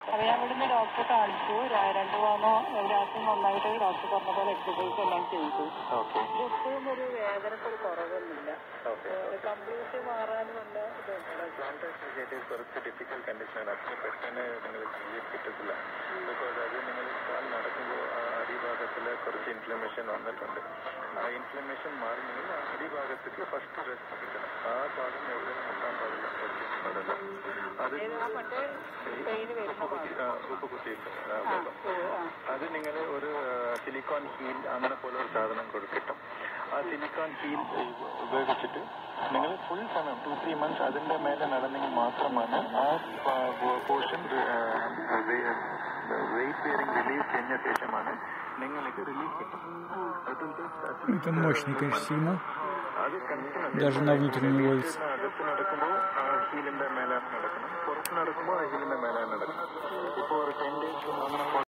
അപ്പൊ ഞാൻ ഇവിടുന്ന് ഡോക്ടറെ കാണിച്ചു ര- രണ്ടു മൂന്നോ രാത്രി നന്നായിട്ട് ഡോക്ടർ പറഞ്ഞ പോലെ എക്സസൈസ് എല്ലാം ചെയ്തു ഓക്കെ ഇത് ഇപ്പോഴും ഒരു വേദനക്കൊരു കുറവൊന്നുമില്ല ഓക്കെ കംപ്ലീറ്റ് മാറാനുള്ള ഇതുണ്ട് പ്ലാന്റേഷൻ ചെയ്ത് കുറച്ച് ഡിഫിക്കൽട്ട് കണ്ടീഷനാണ് അത്ര പെട്ടെന്ന് നിങ്ങൾ റിലീഫ് കിട്ടത്തില്ല ബിക്കോസ് അത് നിങ്ങൾ കാൽ നടക്കുമ്പോൾ ആ അടിഭാഗത്തിൽ കുറച്ച് ഇൻഫ്ലമേഷൻ വന്നിട്ടുണ്ട് ആ ഇൻഫ്ലമേഷൻ മാറണമെങ്കിൽ ആ അടിഭാഗത്തേക്ക് ഫസ്റ്റ് റെസ്റ്റ് കിട്ടണം ആ ഭാഗം എവിടെ മുട്ടാൻ പാടില്ല കുറച്ച് പാടില്ല അത് ഏത് ആ മറ്റേ പെയിന് വരുന്ന ഭാഗം. ആ, ഉപ്പ് കുത്തിയിട്ട് ആ, ആ, ഭാഗം. ഓ, ആ. അത് നിങ്ങൾ ഒരു സിലിക്കോൺ ഹീൽ അങ്ങനെ പോലെ ഒരു സാധനം കൊടുക്കിട്ടും ആ സിലിക്കോൺ ഹീൽ ഉപയോഗിച്ചിട്ട് നിങ്ങൾ ഫുൾ സമയം ടു ത്രീ മന്ത്സ് അതിന്റെ മേലെ നടന്നെങ്കിൽ മാത്രമാണ് ആ പോർഷൻ വെയിറ്റ് ബിയറിംഗ് റിലീഫ് കഴിഞ്ഞ ശേഷമാണ് നിങ്ങൾക്ക് റിലീഫ് കിട്ടും Это мощный, конечно, сигнал. അത് കണ്ടിട്ട് Даже на внутренний вольс. അകത്ത് നടക്കുമ്പോൾ ആ ഹീലിന്റെ മേലെ നടക്കണം പുറത്ത് നടക്കുമ്പോൾ ആ ഹീലിന്റെ മേലെ നടക്കണം ഇപ്പോൾ ഒരു ടെൻ ഡേയ്സ് അങ്ങനെ